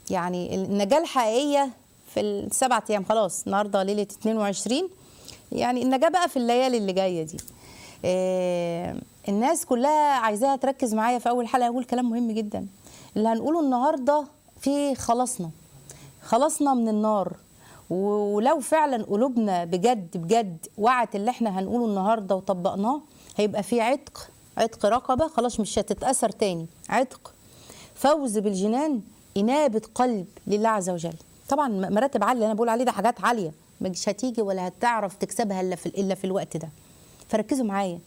يعني النجاه الحقيقيه في السبع ايام خلاص النهارده ليله 22 يعني النجاه بقى في الليالي اللي جايه دي آه، الناس كلها عايزاها تركز معايا في اول حلقه اقول كلام مهم جدا اللي هنقوله النهارده في خلصنا خلصنا من النار و- ولو فعلا قلوبنا بجد بجد وعت اللي احنا هنقوله النهارده وطبقناه هيبقى في عتق عتق رقبه خلاص مش هتتاثر تاني عتق فوز بالجنان انابه قلب لله عز وجل طبعا م- مراتب عاليه اللي انا بقول عليه ده حاجات عاليه مش هتيجي ولا هتعرف تكسبها الا في الا في الوقت ده فركزوا معايا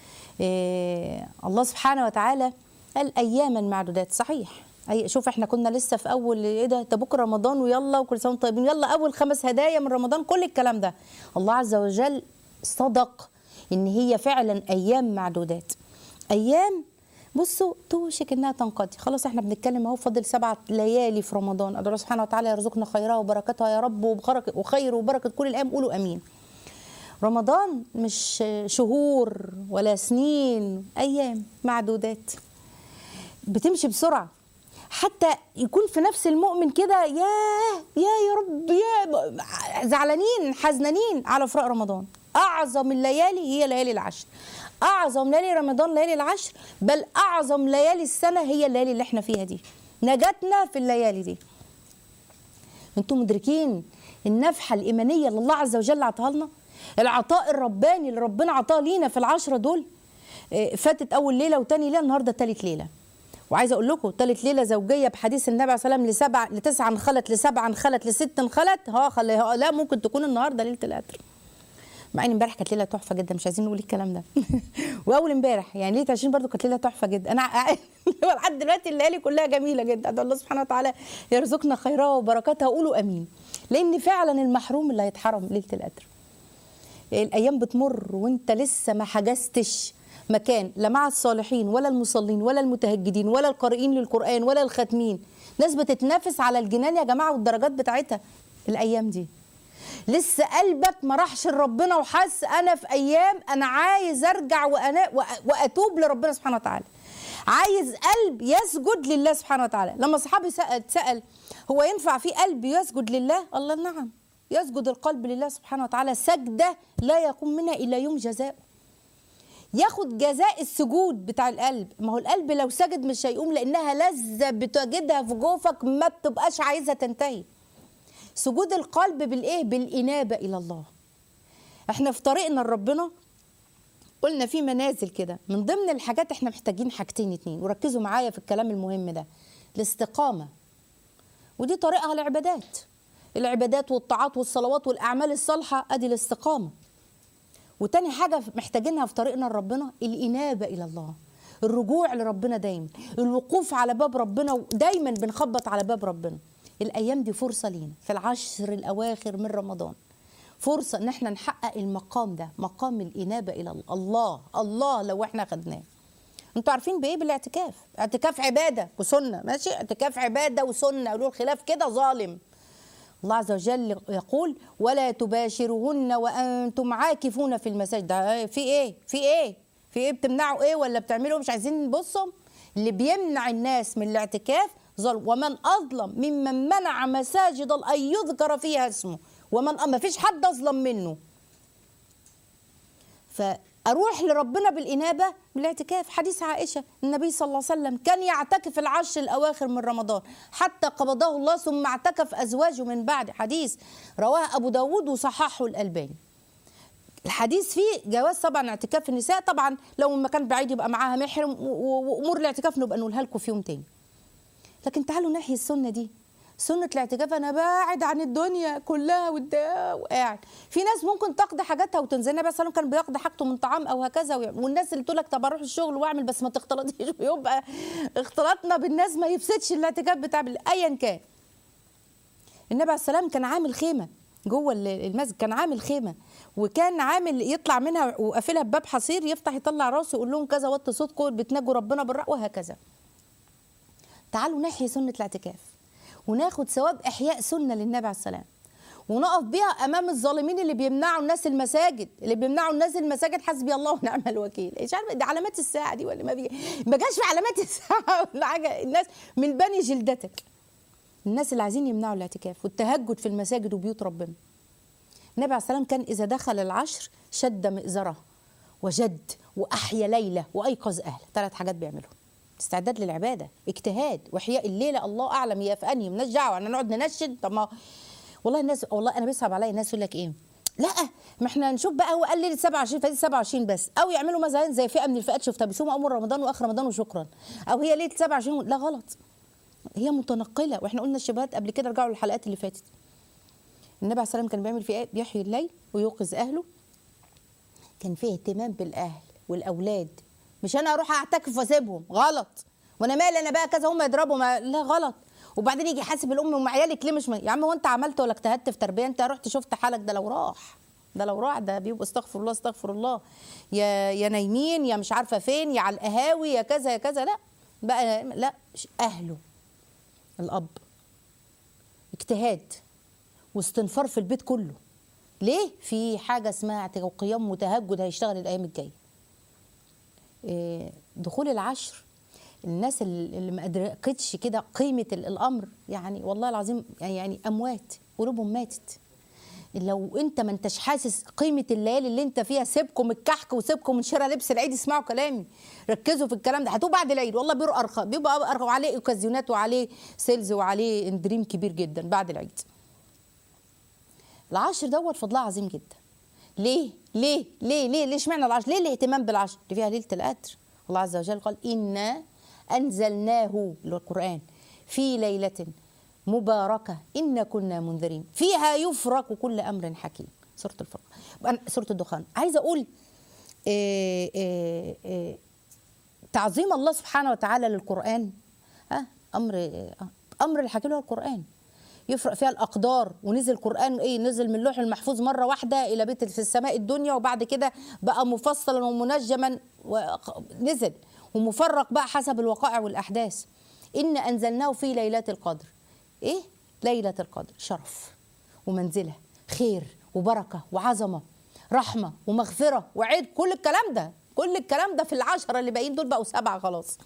إيه الله سبحانه وتعالى قال اياما معدودات صحيح أي شوف احنا كنا لسه في اول ايه ده ده بكره رمضان ويلا وكل سنه وانتم طيبين يلا اول خمس هدايا من رمضان كل الكلام ده الله عز وجل صدق ان هي فعلا ايام معدودات ايام بصوا توشك انها تنقضي خلاص احنا بنتكلم اهو فاضل سبعة ليالي في رمضان ادعو الله سبحانه وتعالى يرزقنا خيرها وبركتها يا رب وبركه وخير وبركه كل الايام قولوا امين رمضان مش شهور ولا سنين ايام معدودات بتمشي بسرعه حتى يكون في نفس المؤمن كده ياه يا يا رب يا زعلانين حزنانين على فراق رمضان اعظم الليالي هي ليالي العشر اعظم ليالي رمضان ليالي العشر بل اعظم ليالي السنه هي الليالي اللي احنا فيها دي نجاتنا في الليالي دي انتم مدركين النفحه الايمانيه اللي الله عز وجل عطاها لنا العطاء الرباني اللي ربنا عطاه لينا في العشره دول إيه، فاتت اول ليله وتاني ليله النهارده تالت ليله وعايزه اقول لكم تالت ليله زوجيه بحديث النبي عليه الصلاه والسلام لسبع لتسعه انخلت لسبعه انخلت لست انخلت ها خلي ها لا ممكن تكون النهارده ليله القدر مع ان امبارح كانت ليله تحفه جدا مش عايزين نقول الكلام ده واول امبارح يعني ليله 20 برضو كانت ليله تحفه جدا انا ع- لحد دلوقتي الليالي كلها جميله جدا أدعو الله سبحانه وتعالى يرزقنا خيرها وبركاتها قولوا امين لان فعلا المحروم اللي هيتحرم ليله القدر الايام بتمر وانت لسه ما حجزتش مكان لا مع الصالحين ولا المصلين ولا المتهجدين ولا القارئين للقران ولا الخاتمين ناس بتتنافس على الجنان يا جماعه والدرجات بتاعتها الايام دي لسه قلبك ما راحش لربنا وحس انا في ايام انا عايز ارجع وانا وأ- واتوب لربنا سبحانه وتعالى عايز قلب يسجد لله سبحانه وتعالى لما صحابي سأل, سأل هو ينفع في قلب يسجد لله الله نعم يسجد القلب لله سبحانه وتعالى سجدة لا يقوم منها إلا يوم جزاء ياخد جزاء السجود بتاع القلب ما هو القلب لو سجد مش هيقوم لأنها لذة بتجدها في جوفك ما بتبقاش عايزة تنتهي سجود القلب بالإيه بالإنابة إلى الله احنا في طريقنا لربنا قلنا في منازل كده من ضمن الحاجات احنا محتاجين حاجتين اتنين وركزوا معايا في الكلام المهم ده الاستقامة ودي طريقها العبادات العبادات والطاعات والصلوات والأعمال الصالحة أدي الاستقامة وتاني حاجة محتاجينها في طريقنا لربنا الإنابة إلى الله الرجوع لربنا دايما الوقوف على باب ربنا دايما بنخبط على باب ربنا الأيام دي فرصة لينا في العشر الأواخر من رمضان فرصة ان احنا نحقق المقام ده مقام الإنابة إلى الله الله لو احنا خدناه انتوا عارفين بايه بالاعتكاف اعتكاف عبادة وسنة ماشي اعتكاف عبادة وسنة قالوا الخلاف كده ظالم الله عز وجل يقول ولا تباشرهن وانتم عاكفون في المساجد ده في ايه في ايه في ايه بتمنعوا ايه ولا بتعملوا مش عايزين نبصهم اللي بيمنع الناس من الاعتكاف ظلم ومن اظلم ممن منع مساجد الله ان يذكر فيها اسمه ومن ما فيش حد اظلم منه فاروح لربنا بالانابه بالاعتكاف حديث عائشه النبي صلى الله عليه وسلم كان يعتكف العشر الاواخر من رمضان حتى قبضه الله ثم اعتكف ازواجه من بعد حديث رواه ابو داود وصححه الالباني الحديث فيه جواز طبعا اعتكاف النساء طبعا لو المكان بعيد يبقى معاها محرم و- و- وامور الاعتكاف نبقى نقولها لكم في يوم تاني لكن تعالوا نحيي السنه دي سنة الاعتكاف أنا باعد عن الدنيا كلها والدا- وقاعد في ناس ممكن تقضي حاجاتها وتنزل النبي صلى الله عليه وسلم كان بيقضي حاجته من طعام أو هكذا ويعمل. والناس اللي تقول لك طب أروح الشغل وأعمل بس ما تختلطيش ويبقى اختلاطنا بالناس ما يفسدش الاعتكاف بتاع بال- أيا كان النبي عليه السلام كان عامل خيمة جوه ال- المسجد كان عامل خيمة وكان عامل يطلع منها وقافلها بباب حصير يفتح يطلع راسه يقول لهم كذا وطي صوتكم بتناجوا ربنا بالرأي وهكذا تعالوا نحيي سنة الاعتكاف وناخد ثواب إحياء سنة للنبي عليه السلام ونقف بيها أمام الظالمين اللي بيمنعوا الناس المساجد اللي بيمنعوا الناس المساجد حسبي الله ونعم الوكيل مش عارفه دي علامات الساعة دي ولا ما بيجي ما جاش في علامات الساعة ولا حاجة الناس من بني جلدتك الناس اللي عايزين يمنعوا الاعتكاف والتهجد في المساجد وبيوت ربنا النبي عليه السلام كان إذا دخل العشر شد مئزره وجد وأحيا ليلة وأيقظ أهله ثلاث حاجات بيعملهم استعداد للعبادة اجتهاد وإحياء الليلة الله أعلم يا في أنهي مالناش دعوة أن نقعد ننشد طب ما والله الناس والله أنا بيصعب عليا الناس يقول لك إيه لا ما احنا نشوف بقى هو قال ليله 27 فدي 27 بس او يعملوا مثلا زي فئه من الفئات شفتها بيصوموا اول رمضان واخر رمضان وشكرا او هي ليله 27 لا غلط هي متنقله واحنا قلنا الشبهات قبل كده رجعوا للحلقات اللي فاتت النبي عليه السلام كان بيعمل فيه ايه بيحيي الليل ويوقظ اهله كان فيه اهتمام بالاهل والاولاد مش انا اروح اعتكف واسيبهم غلط وانا مالي انا بقى كذا هم يضربوا ما لا غلط وبعدين يجي يحاسب الام ام عيالك ليه مش م... يا عم هو انت عملت ولا اجتهدت في تربيه انت رحت شفت حالك ده لو راح ده لو راح ده بيبقى استغفر الله استغفر الله يا يا نايمين يا مش عارفه فين يا على القهاوي يا كذا يا كذا لا بقى لا اهله الاب اجتهاد واستنفار في البيت كله ليه في حاجه اسمها قيام وتهجد هيشتغل الايام الجايه إيه، دخول العشر الناس اللي ما ادركتش كده قيمه الامر يعني والله العظيم يعني اموات قلوبهم ماتت لو انت ما انتش حاسس قيمه الليالي اللي انت فيها سيبكم الكحك وسيبكم من شراء لبس العيد اسمعوا كلامي ركزوا في الكلام ده هاتوه بعد العيد والله بيبقى ارخص بيبقى ارخص وعليه اوكازيونات وعليه سيلز وعليه اندريم كبير جدا بعد العيد العشر دوت فضلها عظيم جدا ليه ليه ليه ليه ليه اشمعنى العشر ليه الاهتمام بالعشر اللي فيها ليله القدر الله عز وجل قال انا انزلناه اللي هو القران في ليله مباركه انا كنا منذرين فيها يفرق كل امر حكيم سوره الفرقان سوره الدخان عايزه اقول إيه إيه إيه تعظيم الله سبحانه وتعالى للقران ها امر امر الحكيم هو القران يفرق فيها الاقدار ونزل القران ايه نزل من اللوح المحفوظ مره واحده الى بيت في السماء الدنيا وبعد كده بقى مفصلا ومنجما ونزل ومفرق بقى حسب الوقائع والاحداث ان انزلناه في ليله القدر ايه ليله القدر شرف ومنزله خير وبركه وعظمه رحمه ومغفره وعيد كل الكلام ده كل الكلام ده في العشره اللي باقيين دول بقوا سبعه خلاص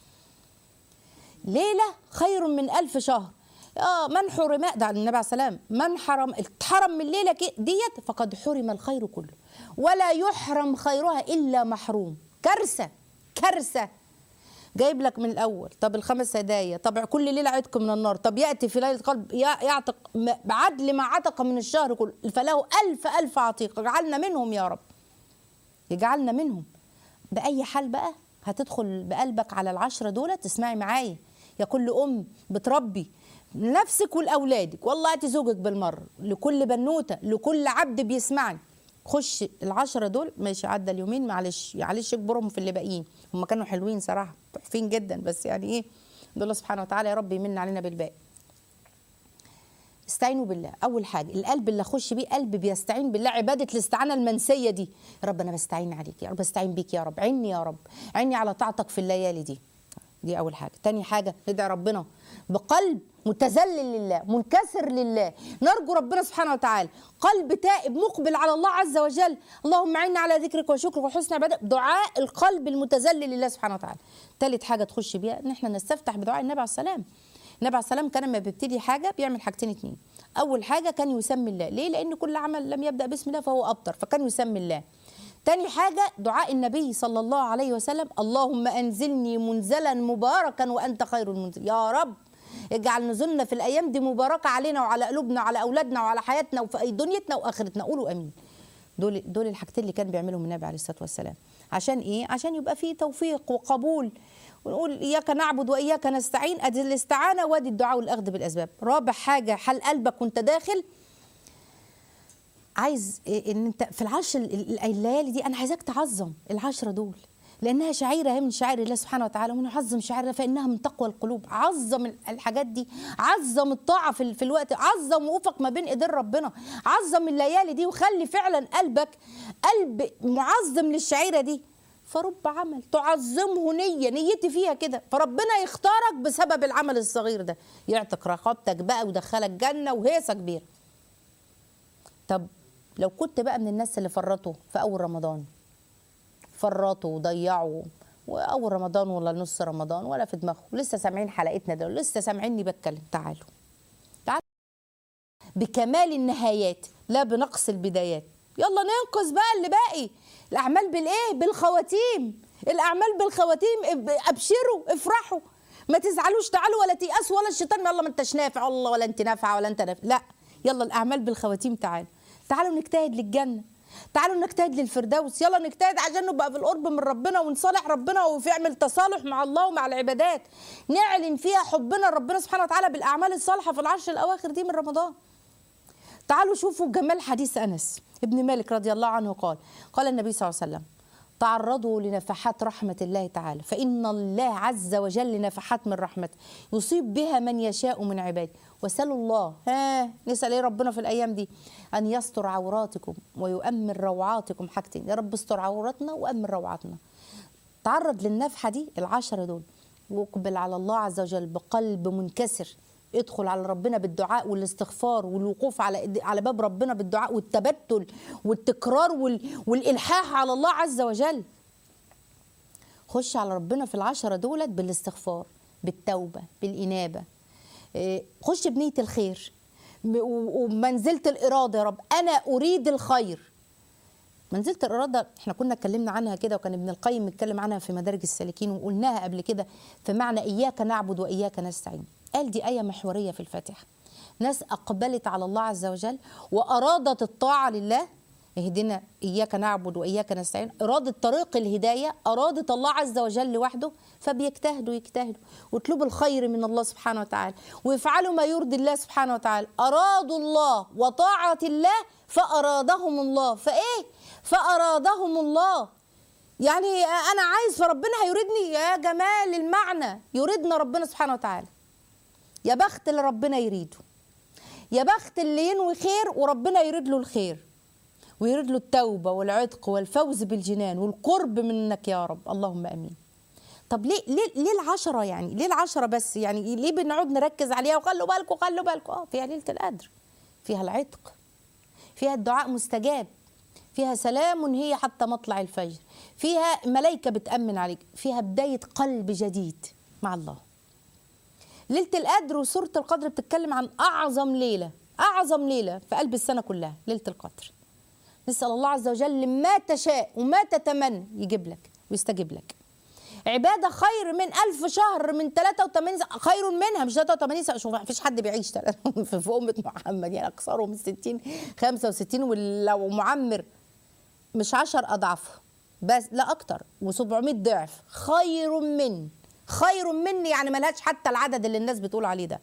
ليله خير من ألف شهر اه من حرم ده على النبي عليه السلام من حرم اتحرم من الليله ديت فقد حرم الخير كله ولا يحرم خيرها الا محروم كارثه كارثه جايب لك من الاول طب الخمس هدايا طب كل ليله عتق من النار طب ياتي في ليله قلب يعتق بعدل ما عتق من الشهر كله فله الف الف عتيق اجعلنا منهم يا رب يجعلنا منهم باي حال بقى هتدخل بقلبك على العشرة دول تسمعي معايا يا كل ام بتربي نفسك ولاولادك والله هاتي زوجك بالمره لكل بنوته لكل عبد بيسمعني خش العشرة دول ماشي عدى اليومين معلش معلش اجبرهم في اللي باقيين هم كانوا حلوين صراحه تحفين جدا بس يعني ايه الله سبحانه وتعالى يا رب يمن علينا بالباقي استعينوا بالله اول حاجه القلب اللي اخش بيه قلب بيستعين بالله عباده الاستعانه المنسيه دي يا رب انا بستعين عليك يا رب استعين بيك يا رب عيني يا رب عيني على طاعتك في الليالي دي دي اول حاجه تاني حاجه ندعي ربنا بقلب متذلل لله منكسر لله نرجو ربنا سبحانه وتعالى قلب تائب مقبل على الله عز وجل اللهم عنا على ذكرك وشكرك وحسن عبادتك دعاء القلب المتذلل لله سبحانه وتعالى ثالث حاجه تخش بيها ان احنا نستفتح بدعاء النبي عليه السلام النبي عليه السلام كان لما بيبتدي حاجه بيعمل حاجتين اتنين اول حاجه كان يسمي الله ليه لان كل عمل لم يبدا باسم الله فهو ابتر فكان يسمي الله تاني حاجة دعاء النبي صلى الله عليه وسلم اللهم أنزلني منزلا مباركا وأنت خير المنزل يا رب اجعل نزولنا في الأيام دي مباركة علينا وعلى قلوبنا وعلى أولادنا وعلى حياتنا وفي دنيتنا وآخرتنا قولوا أمين دول دول الحاجتين اللي كان بيعملهم النبي عليه الصلاة والسلام عشان إيه؟ عشان يبقى فيه توفيق وقبول ونقول إياك نعبد وإياك نستعين أدي الاستعانة وادي الدعاء والأخذ بالأسباب رابع حاجة حل قلبك وأنت داخل عايز ان انت في العشر الليالي دي انا عايزاك تعظم العشره دول لانها شعيره هي من شعائر الله سبحانه وتعالى ومن يعظم شعائر فانها من تقوى القلوب عظم الحاجات دي عظم الطاعه في, في الوقت عظم وقوفك ما بين ايدين ربنا عظم الليالي دي وخلي فعلا قلبك قلب معظم للشعيره دي فرب عمل تعظمه نية نيتي فيها كده فربنا يختارك بسبب العمل الصغير ده يعتق رقبتك بقى ويدخلك جنة وهيصة كبيرة طب لو كنت بقى من الناس اللي فرطوا في اول رمضان فرطوا وضيعوا واول رمضان ولا نص رمضان ولا في دماغهم لسه سامعين حلقتنا ده لسه سامعيني بتكلم تعالوا بكمال النهايات لا بنقص البدايات يلا ننقذ بقى اللي باقي الاعمال بالايه بالخواتيم الاعمال بالخواتيم اب- ابشروا افرحوا ما تزعلوش تعالوا ولا تيأسوا ولا الشيطان يلا ما انتش نافع الله ولا انت نافعه ولا انت نافع لا يلا الاعمال بالخواتيم تعالوا تعالوا نجتهد للجنه تعالوا نجتهد للفردوس يلا نجتهد عشان نبقى في القرب من ربنا ونصالح ربنا ويعمل تصالح مع الله ومع العبادات نعلن فيها حبنا لربنا سبحانه وتعالى بالاعمال الصالحه في العشر الاواخر دي من رمضان تعالوا شوفوا جمال حديث انس ابن مالك رضي الله عنه قال قال النبي صلى الله عليه وسلم تعرضوا لنفحات رحمة الله تعالى فإن الله عز وجل نفحات من رحمته يصيب بها من يشاء من عباده وسألوا الله ها نسأل ايه ربنا في الأيام دي أن يستر عوراتكم ويؤمن روعاتكم حاجتين يا رب استر عوراتنا وأمن روعاتنا تعرض للنفحة دي العشرة دول واقبل على الله عز وجل بقلب منكسر ادخل على ربنا بالدعاء والاستغفار والوقوف على على باب ربنا بالدعاء والتبتل والتكرار وال والالحاح على الله عز وجل خش على ربنا في العشرة دولت بالاستغفار بالتوبة بالإنابة إيه، خش بنية الخير م- و- ومنزلة الإرادة يا رب أنا أريد الخير منزلة الإرادة احنا كنا اتكلمنا عنها كده وكان ابن القيم اتكلم عنها في مدارج السالكين وقلناها قبل كده في معنى إياك نعبد وإياك نستعين قال دي آية محورية في الفاتحة ناس أقبلت على الله عز وجل وأرادت الطاعة لله اهدنا إياك نعبد وإياك نستعين إرادة طريق الهداية أرادت الله عز وجل لوحده فبيجتهدوا يجتهدوا ويطلبوا الخير من الله سبحانه وتعالى ويفعلوا ما يرضي الله سبحانه وتعالى أرادوا الله وطاعة الله فأرادهم الله فإيه فأرادهم الله يعني أنا عايز فربنا هيريدني يا جمال المعنى يريدنا ربنا سبحانه وتعالى يا بخت اللي ربنا يريده يا بخت اللي ينوي خير وربنا يريد له الخير ويريد له التوبة والعتق والفوز بالجنان والقرب منك يا رب اللهم امين طب ليه ليه ليه العشرة يعني ليه العشرة بس يعني ليه بنقعد نركز عليها وخلوا بالكم خلوا بالكم اه فيها ليلة القدر فيها العتق فيها الدعاء مستجاب فيها سلام هي حتى مطلع الفجر فيها ملائكة بتأمن عليك فيها بداية قلب جديد مع الله ليلة القدر وسورة القدر بتتكلم عن أعظم ليلة أعظم ليلة في قلب السنة كلها ليلة القدر نسأل الله عز وجل ما تشاء وما تتمنى يجيب لك ويستجيب لك عبادة خير من ألف شهر من 83 سنة خير منها مش 83 سنة شوف مفيش حد بيعيش في في أمة محمد يعني أكثرهم 60 65 ولو معمر مش 10 أضعاف بس لا أكتر و700 ضعف خير من خير مني يعني ملهاش حتى العدد اللي الناس بتقول عليه ده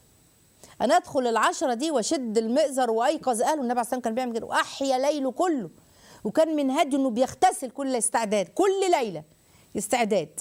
انا ادخل العشره دي واشد المئزر وايقظ اهله النبي عليه الصلاه والسلام كان بيعمل كده واحيا ليله كله وكان من هديه انه بيغتسل كل استعداد كل ليله استعداد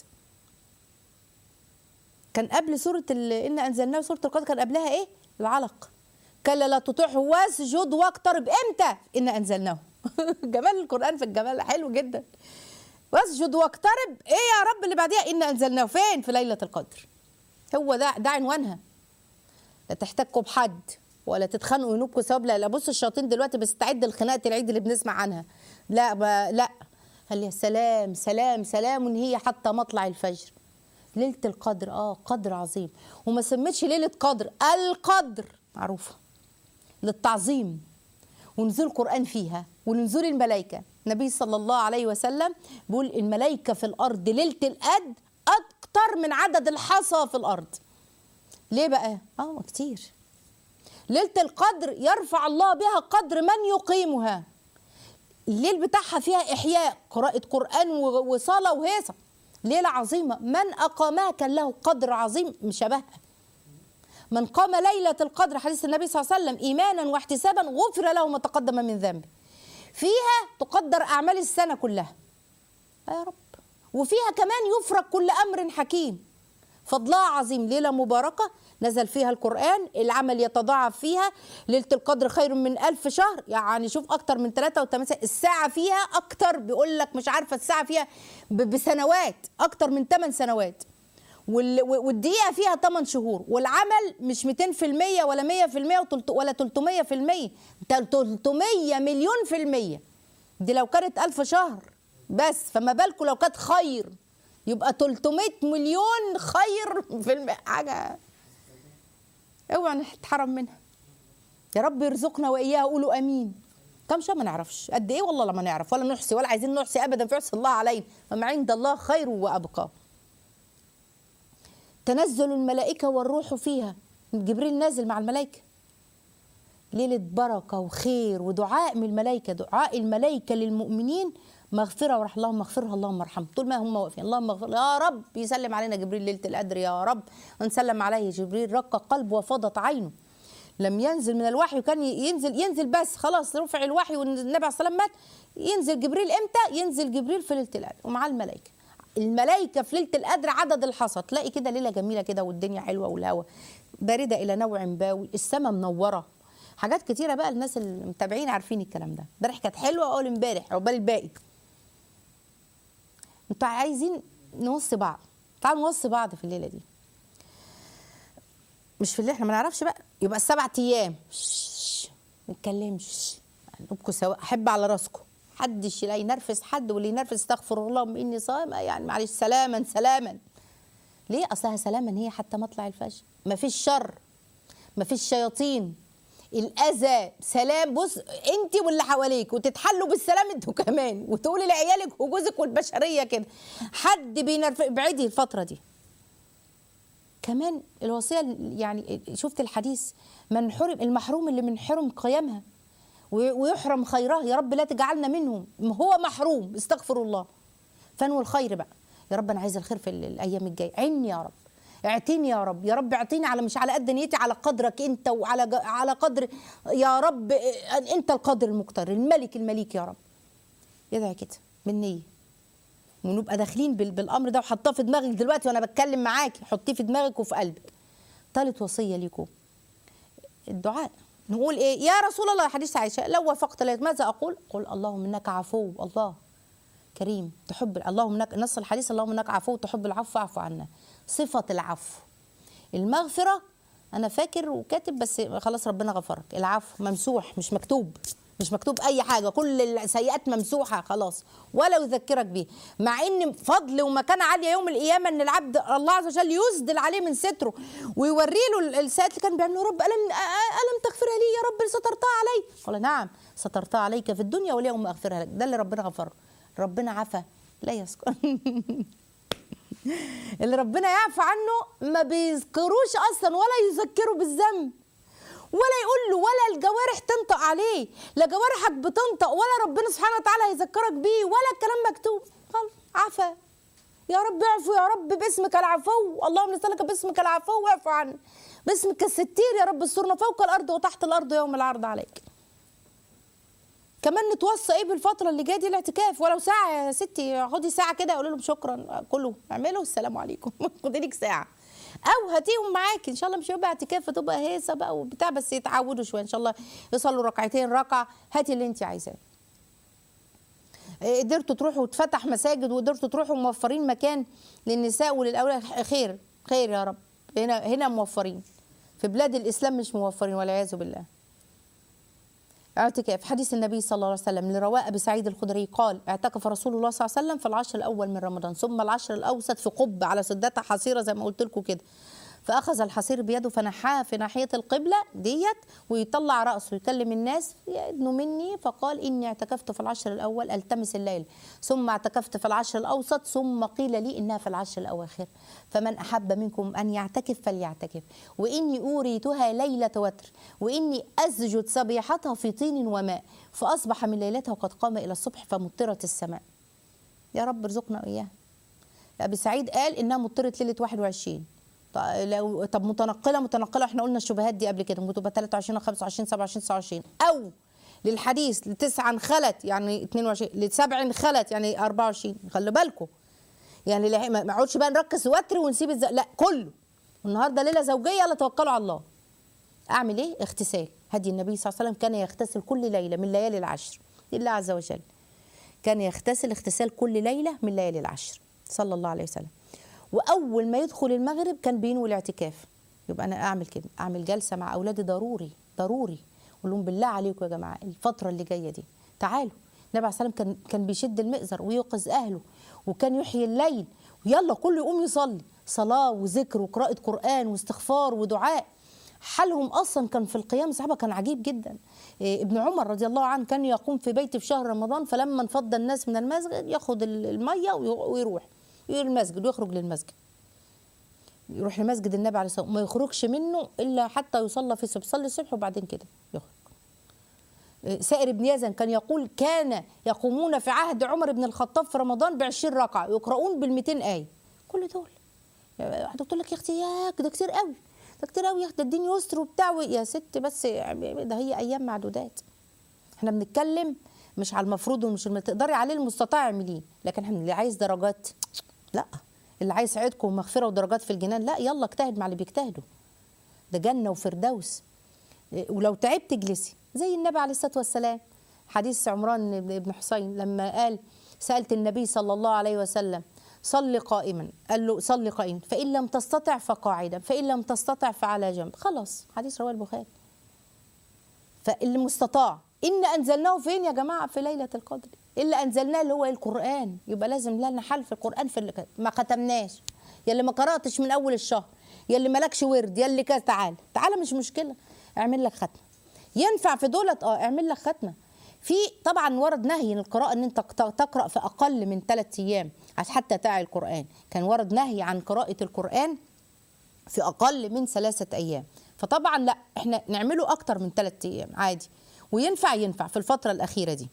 كان قبل سوره ال- ان انزلناه سوره القدر كان قبلها ايه العلق كلا لا تطيعه واسجد واقترب امتى ان انزلناه جمال القران في الجمال حلو جدا واسجد واقترب ايه يا رب اللي بعديها ان انزلناه فين في ليله القدر هو ده ده عنوانها لا تحتكوا بحد ولا تتخانقوا ينوبكوا ثواب لا لا بص الشياطين دلوقتي بتستعد لخناقه العيد اللي بنسمع عنها لا ب... لا خليها سلام سلام سلام هي حتى مطلع الفجر ليله القدر اه قدر عظيم وما سمتش ليله قدر القدر معروفه للتعظيم ونزول القرآن فيها ونزول الملائكة النبي صلى الله عليه وسلم بيقول الملائكة في الأرض ليلة القدر أكتر من عدد الحصى في الأرض ليه بقى؟ اه كتير ليلة القدر يرفع الله بها قدر من يقيمها الليل بتاعها فيها إحياء قراءة قرآن و- وصلاة وهيصة ليلة عظيمة من أقامها كان له قدر عظيم شبهها من قام ليلة القدر حديث النبي صلى الله عليه وسلم إيمانا واحتسابا غفر له ما تقدم من ذنبه فيها تقدر أعمال السنة كلها يا رب وفيها كمان يفرق كل أمر حكيم فضلها عظيم ليلة مباركة نزل فيها القرآن العمل يتضاعف فيها ليلة القدر خير من ألف شهر يعني شوف أكتر من 83 ساعة الساعة فيها أكتر بيقول لك مش عارفة الساعة فيها ب- بسنوات أكتر من 8 سنوات وال- والدقيقة فيها 8 شهور والعمل مش 200% ولا 100% وتلت- ولا 300% ده 300 مليون في المية دي لو كانت ألف شهر بس فما بالكم لو كانت خير يبقى 300 مليون خير في الم... حاجة اوعى نتحرم منها يا رب يرزقنا واياها قولوا امين كم شهر ما نعرفش قد ايه والله لما نعرف ولا نحصي ولا عايزين نحصي ابدا في عصي الله علينا وما عند الله خير وابقى تنزل الملائكه والروح فيها جبريل نازل مع الملائكه ليله بركه وخير ودعاء من الملائكه دعاء الملائكه للمؤمنين مغفرة ورحمة اللهم اغفرها اللهم ارحمها طول ما هم واقفين اللهم اغفر يا رب يسلم علينا جبريل ليلة القدر يا رب نسلم عليه جبريل رق قلبه وفاضت عينه لم ينزل من الوحي وكان ينزل ينزل بس خلاص رفع الوحي والنبي عليه الصلاه والسلام مات ينزل جبريل امتى؟ ينزل جبريل في ليله القدر ومعاه الملائكه الملائكه في ليله القدر عدد الحصى تلاقي كده ليله جميله كده والدنيا حلوه والهوا بارده الى نوع باوي السماء منوره حاجات كتيره بقى الناس المتابعين عارفين الكلام ده امبارح كانت حلوه اول امبارح عقبال الباقي انتوا عايزين نوصي بعض تعالوا نوصي بعض في الليله دي مش في اللي احنا ما نعرفش بقى يبقى السبع ايام ما نتكلمش قلوبكم سواء احب على راسكم حدش لا ينرفز حد واللي ينرفز استغفر الله اني صائمه يعني معلش سلاما سلاما ليه اصلها سلاما هي حتى مطلع الفجر ما فيش شر ما فيش شياطين الاذى سلام بص انت واللي حواليك وتتحلوا بالسلام انتوا كمان وتقولي لعيالك وجوزك والبشريه كده حد بينرف ابعدي الفتره دي كمان الوصيه يعني شفت الحديث من حرم المحروم اللي من حرم قيامها ويحرم خيرها يا رب لا تجعلنا منهم هو محروم استغفر الله فانوي الخير بقى يا رب انا عايز الخير في الايام الجايه عيني يا رب اعطيني يا رب يا رب اعطيني على مش على قد نيتي على قدرك انت وعلى على قدر يا رب انت القادر المقتدر الملك المليك يا رب يدعي كده بالنيه ونبقى داخلين بالامر ده وحطاه في دماغك دلوقتي وانا بتكلم معاكي حطيه في دماغك وفي قلبك ثالث وصيه ليكم الدعاء نقول ايه يا رسول الله حديث عائشه لو وافقت لك ماذا اقول قل اللهم انك عفو الله كريم تحب اللهم انك نص الحديث اللهم انك عفو تحب العفو فاعف عنا صفه العفو المغفره انا فاكر وكاتب بس خلاص ربنا غفرك العفو ممسوح مش مكتوب مش مكتوب اي حاجه كل السيئات ممسوحه خلاص ولا يذكرك به مع ان فضل ومكانه عاليه يوم القيامه ان العبد الله عز وجل يسدل عليه من ستره ويوري له السيئات اللي كان بيعمله رب الم الم تغفرها لي يا رب سترتها علي قال نعم سترتها عليك في الدنيا واليوم اغفرها لك ده اللي ربنا غفره ربنا عفا لا يذكر اللي ربنا يعفى عنه ما بيذكروش اصلا ولا يذكروا بالذنب ولا يقول له ولا الجوارح تنطق عليه لا جوارحك بتنطق ولا ربنا سبحانه وتعالى هيذكرك بيه ولا الكلام مكتوب خلاص عفا يا رب اعفو يا رب باسمك العفو اللهم نسألك باسمك العفو واعفو عني باسمك الستير يا رب استرنا فوق الارض وتحت الارض يوم العرض عليك كمان نتوصى ايه بالفتره اللي جايه دي الاعتكاف ولو ساعه يا ستي خدي ساعه كده قولوا لهم شكرا كله اعملوا السلام عليكم خدي لك ساعه او هاتيهم معاكي ان شاء الله مش هيبقى اعتكاف فتبقى هيصه بقى وبتاع بس يتعودوا شويه ان شاء الله يصلوا ركعتين ركعه هاتي اللي انت عايزاه قدرتوا تروحوا وتفتح مساجد وقدرتوا تروحوا موفرين مكان للنساء وللاولاد خير خير يا رب هنا هنا موفرين في بلاد الاسلام مش موفرين والعياذ بالله اعتكاف حديث النبي صلى الله عليه وسلم لرواء ابي سعيد الخدري قال اعتكف رسول الله صلى الله عليه وسلم في العشر الاول من رمضان ثم العشر الاوسط في قب على سداتها حصيره زي ما قلت لكم كده فاخذ الحصير بيده فنحاها في ناحيه القبله ديت ويطلع راسه يكلم الناس يدنوا مني فقال اني اعتكفت في العشر الاول التمس الليل ثم اعتكفت في العشر الاوسط ثم قيل لي انها في العشر الاواخر فمن احب منكم ان يعتكف فليعتكف واني اوريتها ليله وتر واني اسجد صبيحتها في طين وماء فاصبح من ليلتها وقد قام الى الصبح فمطرت السماء يا رب ارزقنا اياها ابي سعيد قال انها مطرت ليله 21 لو طب متنقله متنقله احنا قلنا الشبهات دي قبل كده ممكن تبقى 23 25 27 29 او للحديث لتسعة انخلت يعني 22 لسبع انخلت يعني 24 خلي بالكم يعني ما نقعدش بقى نركز وتر ونسيب الز... لا كله النهارده ليله زوجيه يلا توكلوا على الله اعمل ايه اغتسال هدي النبي صلى الله عليه وسلم كان يغتسل كل ليله من ليالي العشر لله عز وجل كان يغتسل اغتسال كل ليله من ليالي العشر صلى الله عليه وسلم واول ما يدخل المغرب كان بينوي الاعتكاف يبقى انا اعمل كده اعمل جلسه مع اولادي ضروري ضروري اقول لهم بالله عليكم يا جماعه الفتره اللي جايه دي تعالوا النبي عليه الصلاه والسلام كان كان بيشد المئزر ويوقظ اهله وكان يحيي الليل ويلا كله يقوم يصلي صلاه وذكر وقراءه قران واستغفار ودعاء حالهم اصلا كان في القيام الصحابه كان عجيب جدا إيه، ابن عمر رضي الله عنه كان يقوم في بيته في شهر رمضان فلما انفض الناس من المسجد ياخد ال- الميه وي- ويروح يروح المسجد ويخرج للمسجد يروح لمسجد النبي عليه الصلاه والسلام ما يخرجش منه الا حتى يصلى في الصبح يصلي الصبح وبعدين كده يخرج إيه، سائر بن يزن كان يقول كان يقومون في عهد عمر بن الخطاب في رمضان بعشرين ركعه يقرؤون بالمئتين ايه كل دول واحده تقول لك يا اختي ياك ده كتير قوي ده كتير قوي يا اختي ده الدين يسر وبتاع و- يا ست بس ده هي ايام معدودات احنا بنتكلم مش على المفروض ومش اللي تقدري عليه المستطاع اعمليه لكن احنا اللي عايز درجات لا اللي عايز عيدكم ومغفره ودرجات في الجنان لا يلا اجتهد مع اللي بيجتهدوا ده جنه وفردوس إيه، ولو تعبت اجلسي زي النبي عليه الصلاه والسلام حديث عمران بن بن حسين لما قال سالت النبي صلى الله عليه وسلم صل قائما قال له صل قائما فان لم تستطع فقاعدا فان لم تستطع فعلى جنب خلاص حديث رواه البخاري فاللي مستطاع إن أنزلناه فين يا جماعة في ليلة القدر إلا أنزلناه اللي هو القرآن يبقى لازم لنا حل في القرآن في اللي ما ختمناش يا اللي ما قرأتش من أول الشهر يا اللي مالكش ورد يا اللي كذا تعالى تعالى مش مشكلة اعمل لك ختمة ينفع في دولت اه اعمل لك ختمة في طبعا ورد نهي عن القراءة ان انت تقرأ في أقل من ثلاث أيام عشان حتى تعي القرآن كان ورد نهي عن قراءة القرآن في اقل من ثلاثه ايام فطبعا لا احنا نعمله اكتر من ثلاثة ايام عادي وينفع ينفع في الفتره الاخيره دي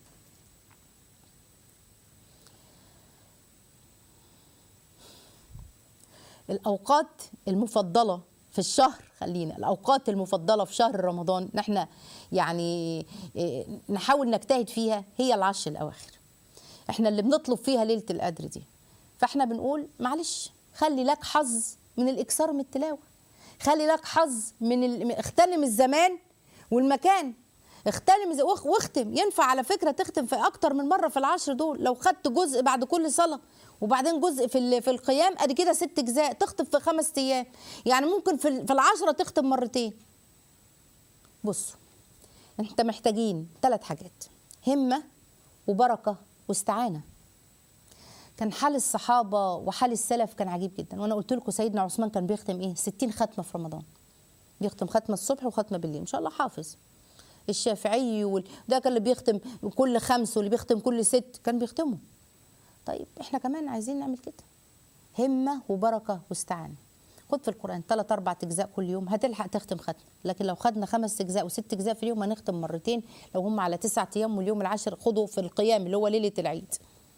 الاوقات المفضله في الشهر خلينا الاوقات المفضله في شهر رمضان ان احنا يعني إيه، نحاول نجتهد فيها هي العشر الاواخر احنا اللي بنطلب فيها ليله القدر دي فاحنا بنقول معلش خلي لك حظ من الاكثار من التلاوه خلي لك حظ من ال... اغتنم الزمان والمكان اغتنم الز- واخ- واختم ينفع على فكره تختم في اكتر من مره في العشر دول لو خدت جزء بعد كل صلاه وبعدين جزء في ال- في القيام ادي كده ست اجزاء تختم في خمس ايام يعني ممكن في ال- في العشره تختم مرتين بصوا انت محتاجين ثلاث حاجات همه وبركه واستعانه كان حال الصحابه وحال السلف كان عجيب جدا وانا قلت لكم سيدنا عثمان كان بيختم ايه 60 ختمه في رمضان بيختم ختمه الصبح وختمه بالليل ان شاء الله حافظ الشافعي وال... ده كان اللي بيختم كل خمس واللي بيختم كل ست كان بيختموا طيب احنا كمان عايزين نعمل كده همه وبركه واستعانه خد في القران ثلاث اربع اجزاء كل يوم هتلحق تختم ختمه لكن لو خدنا خمس اجزاء وست اجزاء في اليوم هنختم مرتين لو هم على تسعة ايام واليوم العاشر خدوا في القيام اللي هو ليله العيد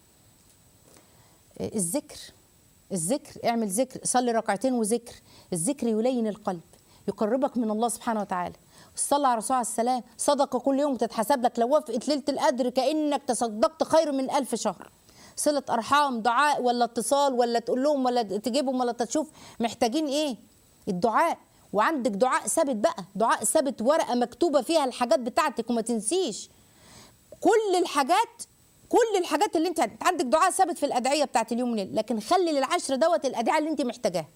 الذكر الذكر اعمل ذكر صلي ركعتين وذكر الذكر يلين القلب يقربك من الله سبحانه وتعالى الصلاة على الرسول عليه السلام صدقة كل يوم تتحسب لك لو وافقت ليلة القدر كأنك تصدقت خير من ألف شهر صلة أرحام دعاء ولا اتصال ولا تقول لهم ولا تجيبهم ولا تشوف محتاجين إيه الدعاء وعندك دعاء ثابت بقى دعاء ثابت ورقة مكتوبة فيها الحاجات بتاعتك وما تنسيش كل الحاجات كل الحاجات اللي انت انت عندك دعاء ثابت في الادعيه بتاعت اليوم والليل لكن خلي للعشر دوت الادعيه اللي انت محتاجاها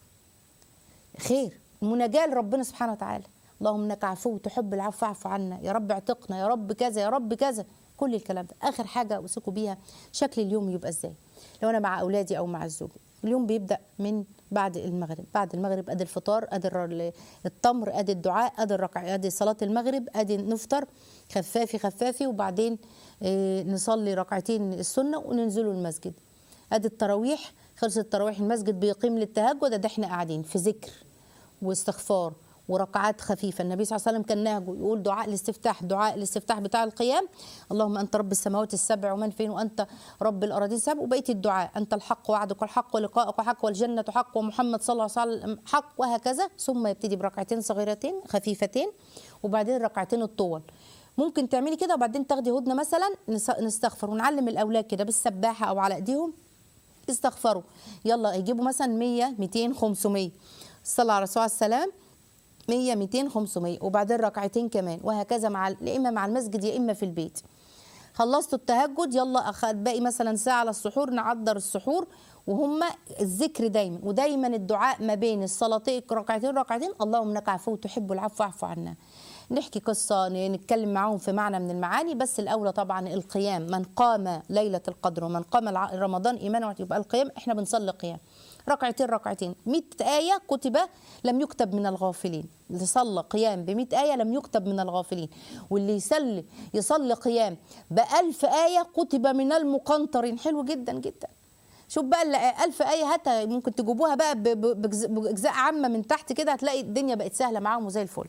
خير مناجاه لربنا سبحانه وتعالى اللهم انك عفو تحب العفو فاعف عنا يا رب اعتقنا يا رب كذا يا رب كذا كل الكلام ده اخر حاجه اوصيكم بيها شكل اليوم يبقى ازاي لو انا مع اولادي او مع الزوج اليوم بيبدا من بعد المغرب بعد المغرب ادي الفطار ادي الر- التمر ادي الدعاء ادي الركع ادي صلاه المغرب ادي نفطر خفافي خفافي وبعدين آه، نصلي ركعتين السنه وننزلوا المسجد ادي التراويح خلص التراويح المسجد بيقيم للتهجد ده احنا قاعدين في ذكر واستغفار وركعات خفيفه النبي صلى الله عليه وسلم كان نهجه يقول دعاء الاستفتاح دعاء الاستفتاح بتاع القيام اللهم انت رب السماوات السبع ومن فين وانت رب الاراضين السبع وبقيه الدعاء انت الحق وعدك والحق ولقائك وحق والجنه حق ومحمد صلى الله عليه وسلم حق وهكذا ثم يبتدي بركعتين صغيرتين خفيفتين وبعدين ركعتين الطول ممكن تعملي كده وبعدين تاخدي هدنه مثلا نس- نستغفر ونعلم الاولاد كده بالسباحه او على ايديهم استغفروا يلا يجيبوا مثلا 100 200 500 الصلاه على الرسول عليه السلام 100 200 500 وبعدين ركعتين كمان وهكذا مع يا اما مع المسجد يا اما في البيت خلصتوا التهجد يلا أخ- باقي مثلا ساعه على السحور نعدر السحور وهم الذكر دايما ودايما الدعاء ما بين الصلاتين ركعتين ركعتين اللهم انك عفو تحب العفو فاعف عنا نحكي قصة ن- نتكلم معاهم في معنى من المعاني بس الأولى طبعا القيام من قام ليلة القدر ومن قام الع- رمضان إيمانا واحتسابا. يبقى القيام إحنا بنصلي قيام ركعتين ركعتين 100 ايه كتب لم يكتب من الغافلين اللي صلى قيام ب 100 ايه لم يكتب من الغافلين واللي يصلي يصلي قيام ب 1000 ايه كتب من المقنطرين حلو جدا جدا شوف بقى ال 1000 ايه هاتها ممكن تجيبوها بقى ب- ب- بجز- باجزاء عامه من تحت كده هتلاقي الدنيا بقت سهله معاهم وزي الفل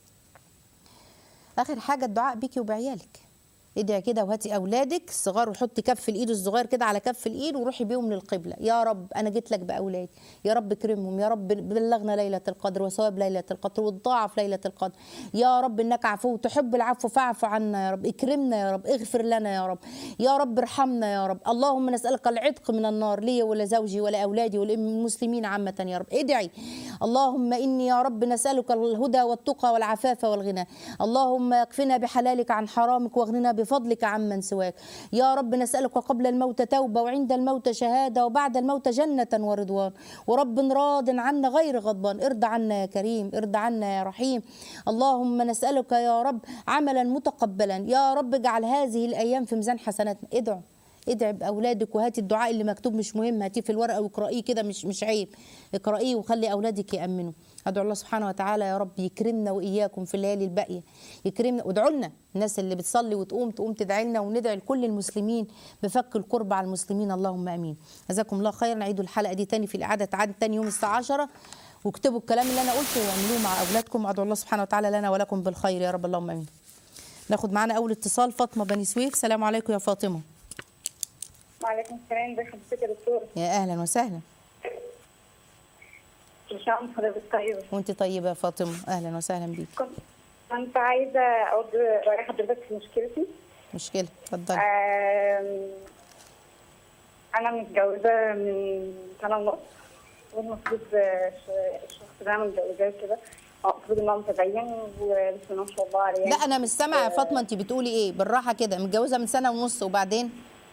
اخر حاجه الدعاء بيكي وبعيالك ادعي كده وهاتي اولادك الصغار وحطي كف الايد الصغير كده على كف الايد وروحي بيهم للقبله يا رب انا جيت لك باولادي يا رب اكرمهم يا رب بلغنا ليله القدر وثواب ليله القدر وتضاعف ليله القدر يا رب انك عفو تحب العفو فاعف عنا يا رب اكرمنا يا رب اغفر لنا يا رب يا رب ارحمنا يا رب اللهم نسالك العتق من النار لي ولا زوجي ولا اولادي والمسلمين عامه يا رب ادعي اللهم اني يا رب نسالك الهدى والتقى والعفاف والغنى اللهم اكفنا بحلالك عن حرامك واغننا بفضلك عمن سواك يا رب نسالك قبل الموت توبه وعند الموت شهاده وبعد الموت جنه ورضوان ورب راض عنا غير غضبان ارضى عنا يا كريم ارضى عنا يا رحيم اللهم نسالك يا رب عملا متقبلا يا رب اجعل هذه الايام في ميزان حسناتنا ادعوا ادعي باولادك وهاتي الدعاء اللي مكتوب مش مهم هاتيه في الورقه واقرايه كده مش مش عيب اقرايه وخلي اولادك يامنوا ادعو الله سبحانه وتعالى يا رب يكرمنا واياكم في الليالي الباقيه يكرمنا وادعوا لنا الناس اللي بتصلي وتقوم تقوم تدعي لنا وندعي لكل المسلمين بفك الكرب على المسلمين اللهم امين جزاكم الله خيرا عيدوا الحلقه دي تاني في الاعاده تعاد تاني يوم الساعه 10 واكتبوا الكلام اللي انا قلته واعملوه مع اولادكم ادعو الله سبحانه وتعالى لنا ولكم بالخير يا رب اللهم امين ناخد معانا اول اتصال فاطمه بني سويف السلام عليكم يا فاطمه وعليكم السلام ازي حضرتك يا دكتور يا اهلا وسهلا ان شاء الله حضرتك طيبه وانت طيبه يا فاطمه اهلا وسهلا بيك كنت كنت عايزه اقول راي حضرتك في مشكلتي مشكله اتفضلي آم، انا متجوزه من سنه ونص والمفروض آه، ش- الشخص ده انا متجوزاه كده هو المفروض ان هو متدين ولسه ما شاء الله عليه لا انا مش سامعه يا فاطمه انت بتقولي ايه بالراحه كده متجوزه من سنه ونص وبعدين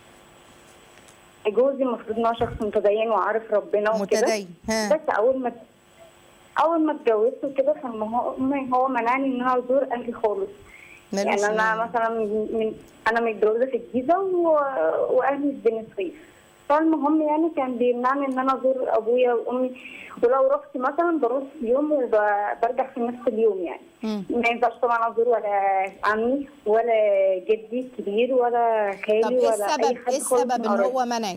جوزي المفروض ان هو شخص متدين وعارف ربنا وكده متدين، ها. بس اول ما اول ما اتجوزت وكده فما هو هو منعني ان انا ازور اهلي خالص ملوش يعني انا معنى. مثلا من من- انا متجوزه في الجيزه و... واهلي في بني سويف فالمهم يعني كان بيمنعني ان انا ازور ابويا وامي ولو رحت مثلا بروح في يوم وبرجع في نفس اليوم يعني مم. ما ينفعش طبعا ازور ولا عمي ولا جدي الكبير ولا خالي طب ايه ولا السبب اي حد ايه خالص السبب من ان قرايبي. هو منعك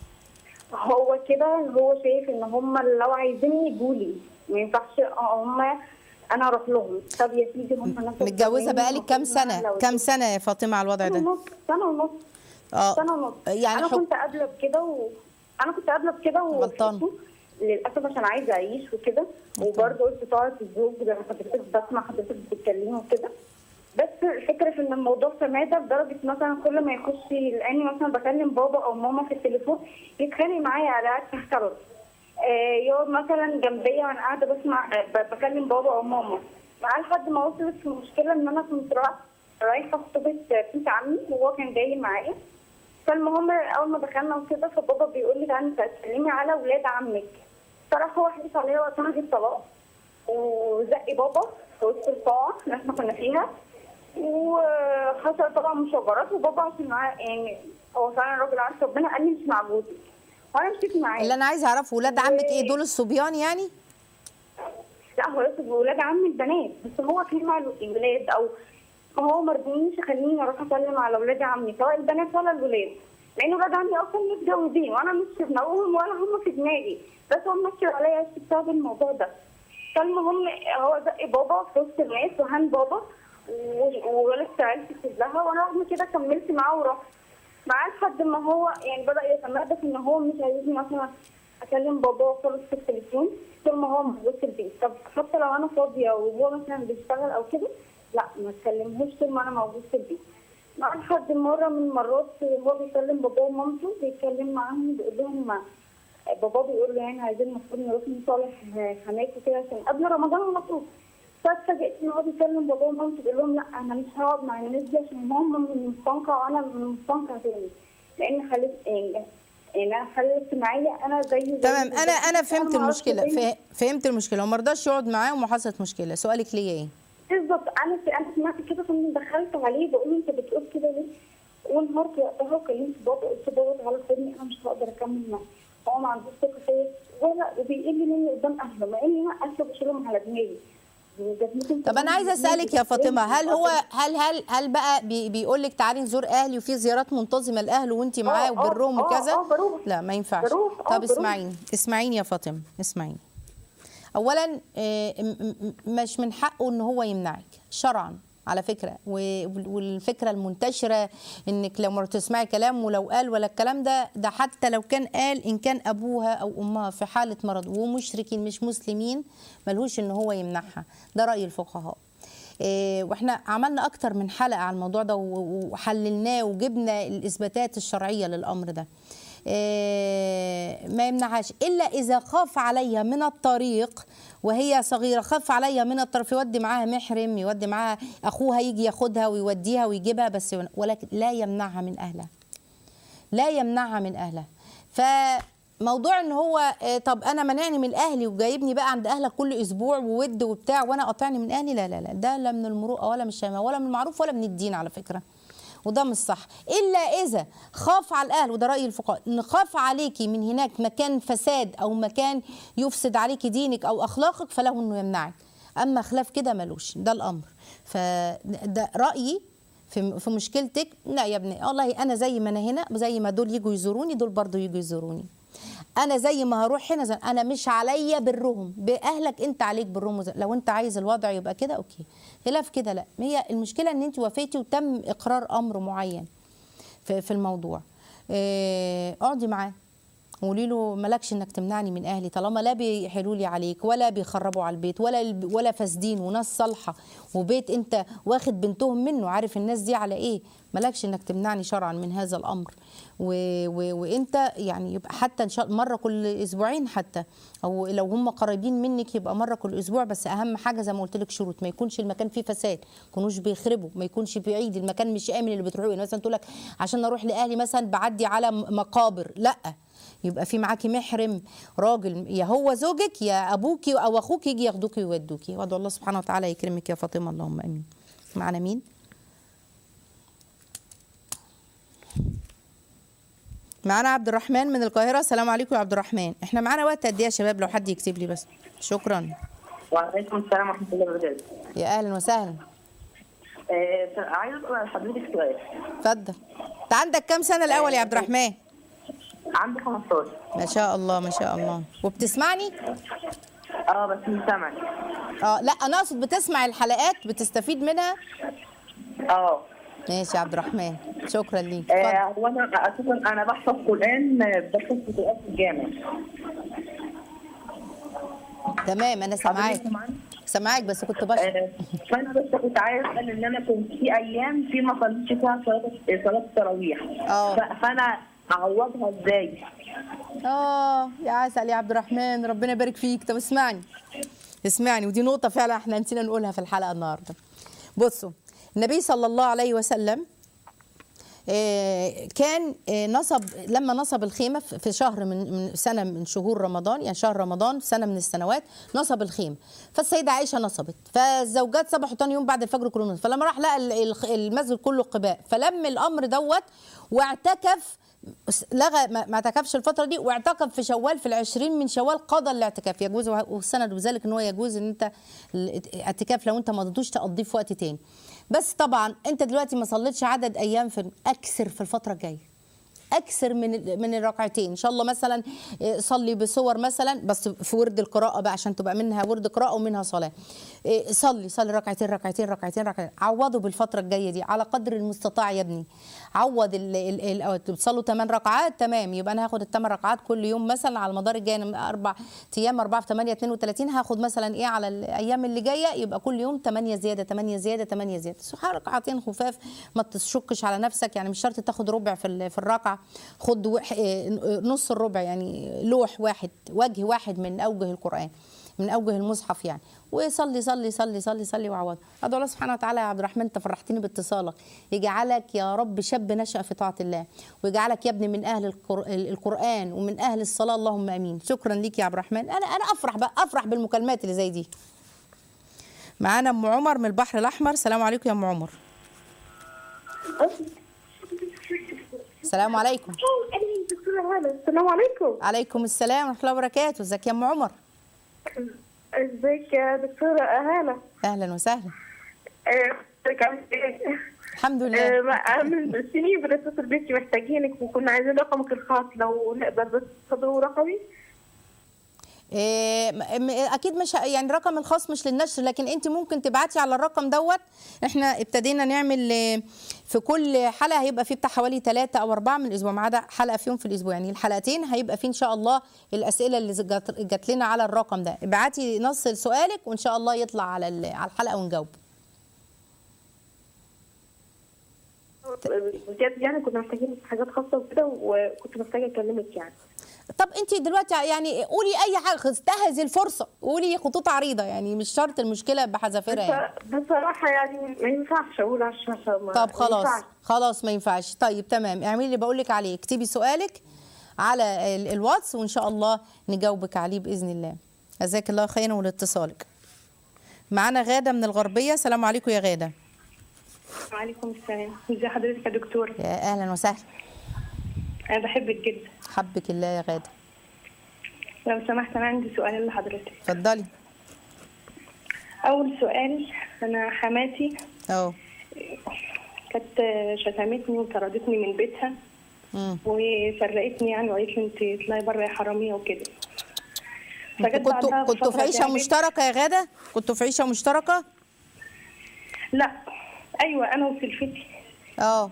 هو كده هو شايف ان هم لو عايزيني يجولي ما ينفعش هم انا اروح لهم طب يا سيدي هم ناس متجوزه بقالك كام سنه لو- كام سنه يا فاطمه على الوضع سنه ده ونص سنه ونص اه سنه ونص يعني انا حب كنت قابله بكده و... انا كنت قابله بكده غلطانة. وسبته. للاسف عشان عايزه اعيش وكده وبرضه قلت طاعه الزوج زي ما حضرتك بسمع حضرتك بتتكلمي وكده بس الفكره في ان الموضوع تمادى لدرجه مثلا كل ما يخش لاني مثلا بكلم بابا او ماما في التليفون يتخانق معايا على قاعد تحت راسي آه، يقعد مثلا جنبيا وانا قاعده بسمع آه، ب- بكلم بابا او ماما معاه لحد ما وصلت في المشكله ان انا كنت رايحه رايحه خطوبه بنت عمي وهو كان جاي معايا فالمهم اول ما دخلنا وكده فبابا بيقول لي تعالي تسلمي على ولاد عمك فراح هو حلف عليا وقتها جه الطلاق وزق بابا في وسط القاعه اللي احنا كنا فيها وحصل طبعا مشاجرات وبابا عشان معاه يعني هو فعلا راجل عارف ربنا قال لي مش مع جوزي وانا مشيت معاه اللي انا عايزه اعرفه ولاد عمك ايه دول الصبيان يعني لا هو لسه بولاد عم البنات بس هو كان مع الولاد او هو ما رضينيش يخليني اروح اسلم على ولاد عمي سواء البنات ولا الولاد لان ولاد عمي اصلا متجوزين وانا مش في دماغهم ولا هم في دماغي بس هو ماشي عليا بسبب الموضوع ده فالمهم هو زق بابا في وسط الناس وهان بابا و- وولدت عيلتي كلها وانا رغم كده كملت معاه ورحت معاه لحد ما هو يعني بدا يتمادى في ان هو مش عايزني مثلا اكلم بابا خالص في التليفون طول ما هو موجود في البيت طب حتى لو انا فاضيه وهو مثلا بيشتغل او كده لا ما تكلمهوش طول ما انا موجود في البيت مع لحد مره من المرات هو بيكلم باباه ومامته بيتكلم معاهم بيقول لهم ما- بابا بيقول له يعني عايزين المفروض نروح نصالح حماك وكده عشان قبل رمضان على طول فاتفاجئت ان هو بيكلم بابا ومامته بيقول لهم لا انا مش هقعد مع الناس دي عشان هم من المستنقع وانا من المستنقع تاني لان خليت يعني يعني انا خليت معايا انا زي زي- تمام انا زي- انا فهمت ما أعرفش المشكله زي- فه- فهمت المشكله وما رضاش يقعد معاهم وحصلت مشكله سؤالك ليا ايه بالظبط انا انا سمعت كده كنت دخلت عليه بقول له انت بتقول كده ليه؟ وانهارت وقتها وكلمت بابا قلت بابا تعالى خدني انا مش هقدر اكمل معاه هو ما عندوش ثقه فيا ولا لهم على دماغي ده ممكن طب انا عايزه اسالك يا فاطمه هل هو هل هل هل بقى بي بيقول لك تعالي نزور اهلي وفي زيارات منتظمه لاهله وانت معاه آه، وبرهم آه، وكذا آه، بروح. لا ما ينفعش بروح، آه، طب بروح. اسمعيني اسمعيني يا فاطمه اسمعيني اولا آه، م- م- مش من حقه ان هو يمنعك شرعا على فكره و- والفكره المنتشره انك لو ما تسمعي كلامه لو قال ولا الكلام ده ده حتى لو كان قال ان كان ابوها او امها في حاله مرض ومشركين مش مسلمين ملهوش ان هو يمنعها ده راي الفقهاء إيه، واحنا عملنا اكتر من حلقه على الموضوع ده و- وحللناه وجبنا الاثباتات الشرعيه للامر ده إيه، ما يمنعهاش الا اذا خاف عليها من الطريق وهي صغيره خاف عليها من الطريق يودي معاها محرم يودي معاها اخوها يجي ياخدها ويوديها ويجيبها بس ولكن لا يمنعها من اهلها لا يمنعها من اهلها فموضوع ان هو آه، طب انا منعني من اهلي وجايبني بقى عند اهلك كل اسبوع وود وبتاع وانا قاطعني من اهلي لا لا لا ده لا من المروءه ولا من الشيماء ولا من المعروف ولا من الدين على فكره وده مش صح الا اذا خاف على الاهل وده راي الفقهاء ان خاف عليكي من هناك مكان فساد او مكان يفسد عليكي دينك او اخلاقك فله انه يمنعك اما خلاف كده ملوش ده الامر فده رايي في في مشكلتك لا يا ابني والله انا زي ما انا هنا زي ما دول يجوا يزوروني دول برضو يجوا يزوروني انا زي ما هروح هنا زي انا مش عليا برهم باهلك انت عليك برهم وزي- لو انت عايز الوضع يبقى كده اوكي خلاف كده لا هي المشكله ان انت وافيتي وتم اقرار امر معين في, في الموضوع إيه، اقعدي معاه قولي له مالكش انك تمنعني من اهلي طالما لا بيحلوا لي عليك ولا بيخربوا على البيت ولا الب- ولا فاسدين وناس صالحه وبيت انت واخد بنتهم منه عارف الناس دي على ايه مالكش انك تمنعني شرعا من هذا الامر و... و... وانت يعني يبقى حتى ان شاء مره كل اسبوعين حتى او لو هم قريبين منك يبقى مره كل اسبوع بس اهم حاجه زي ما قلت لك شروط ما يكونش المكان فيه فساد ما يكونوش بيخربوا ما يكونش بعيد المكان مش امن اللي بتروحوا يعني مثلا تقول لك عشان اروح لاهلي مثلا بعدي على م- مقابر لا يبقى في معاكي محرم راجل يا هو زوجك يا ابوكي او اخوك يجي ياخدوكي ويودوكي وادعو الله سبحانه وتعالى يكرمك يا فاطمه اللهم امين معنا مين معانا عبد الرحمن من القاهره السلام عليكم يا عبد الرحمن احنا معانا وقت قد ايه يا شباب لو حد يكتب لي بس شكرا وعليكم السلام ورحمة الله وبركاته. يا اهلا وسهلا آه، عايز أسأل حضرتك سؤال. اتفضل انت عندك كام سنه الاول يا عبد الرحمن عندي 15 ما شاء الله ما شاء الله وبتسمعني اه بس مش سامع. اه لا انا اقصد بتسمع الحلقات بتستفيد منها اه ماشي يا عبد الرحمن شكرا ليك آه، اتفضل هو انا اساسا انا بحفظ قران آه، بحفظ قران في الجامع. تمام انا سامعاك حضرتك معانا؟ سامعاك بس كنت بشرح آه، فانا بس كنت عايز اسال ان انا كنت في ايام في ما صليتش فيها صلاه صلاه التراويح. اه. ف- فانا اعوضها ازاي؟ اه يا عسل يا عبد الرحمن ربنا يبارك فيك طب اسمعني اسمعني ودي نقطة فعلا احنا نسينا نقولها في الحلقة النهاردة بصوا النبي صلى الله عليه وسلم آه، كان آه، نصب لما نصب الخيمة في في شهر من من سنة من شهور رمضان يعني شهر رمضان في سنة من السنوات نصب الخيمة فالسيدة عائشة نصبت فالزوجات صبحوا تاني يوم بعد الفجر كلهم نصب. فلما راح لقى ال- الخ- المسجد كله قباء فلم الأمر دوت واعتكف لغى ما ما اعتكفش الفتره دي واعتكف في شوال في العشرين من شوال قضى الاعتكاف يجوز والسند بذلك ان هو يجوز ان انت الاعتكاف لو انت ما قضيتوش تقضيه في وقت تاني بس طبعا انت دلوقتي ما صليتش عدد ايام في اكثر في الفتره الجايه اكثر من من الركعتين ان شاء الله مثلا إيه، صلي بصور مثلا بس في ورد القراءه بقى عشان تبقى منها ورد قراءه ومنها صلاه إيه، صلي صلي ركعتين ركعتين ركعتين ركعتين عوضوا بالفتره الجايه دي على قدر المستطاع يا ابني عوض ال ال ال أو بتصلوا 8 ركعات تمام يبقى انا هاخد الثمان ركعات كل يوم مثلا على المدار الجاي أنا اربع ايام 4 في 8 32 هاخد مثلا ايه على الايام اللي جايه يبقى كل يوم 8 زياده 8 زياده 8 زياده سبحان ركعتين خفاف ما تشكش على نفسك يعني مش شرط تاخد ربع في ال- في الركعه خد وح- إيه، نص الربع يعني لوح واحد وجه واحد من اوجه القران من اوجه المصحف يعني وصلي صلي صلي صلي صلي وعوض ادعو الله سبحانه وتعالى يا عبد الرحمن انت فرحتني باتصالك يجعلك يا رب شاب نشأ في طاعه الله ويجعلك يا ابني من اهل القر- القران ومن اهل الصلاه اللهم امين شكرا ليك يا عبد الرحمن انا انا افرح بقى افرح بالمكالمات اللي زي دي معانا ام عمر من البحر الاحمر السلام عليكم يا ام عمر السلام عليكم السلام عليكم عليكم السلام ورحمه الله وبركاته ازيك يا ام عمر ازيك يا دكتورة أهالة اهلا وسهلا آه، كان- الحمد آه، لله ما- من سنين بنتصل بيكي محتاجينك وكنا عايزين رقمك الخاص لو نقدر بس تاخدوا رقمي إيه م- م- اكيد مش ه- يعني الرقم الخاص مش للنشر لكن انت ممكن تبعتي على الرقم دوت احنا ابتدينا نعمل آه، في كل حلقه هيبقى في بتاع حوالي ثلاثة او أربعة من الاسبوع ما عدا حلقه فيهم في الاسبوع يعني الحلقتين هيبقى في ان شاء الله الاسئله اللي جات جات لنا على الرقم ده ابعتي نص سؤالك وان شاء الله يطلع على ال- على الحلقه ونجاوب بجد يعني كنا محتاجين حاجات خاصة وكده وكنت محتاجة أكلمك يعني طب انت دلوقتي يعني قولي اي حاجه استهزي الفرصه قولي خطوط عريضه يعني مش شرط المشكله بحذافيرها يعني. بس- بصراحة يعني ما ينفعش أقول على الشاشة ما طب ما خلاص ينفعش. خلاص ما ينفعش طيب تمام اعملي اللي بقول لك عليه اكتبي سؤالك على ال- الواتس وان شاء الله نجاوبك عليه باذن الله جزاك الله خيرا ولاتصالك معانا غاده من الغربيه السلام عليكم يا غاده وعليكم السلام ازي حضرتك يا دكتور يا اهلا وسهلا انا بحبك جدا حبك الله يا غاده لو سمحت انا عندي سؤالين لحضرتك اتفضلي اول سؤال انا حماتي اهو كانت شتمتني وطردتني من بيتها مم. وفرقتني يعني وقالت لي انت اطلعي بره يا حراميه وكده فجت كنتوا بعدها كنتوا في بفترة عيشه تعبت. مشتركه يا غاده كنتوا في عيشه مشتركه لا ايوه انا وسلفتي اه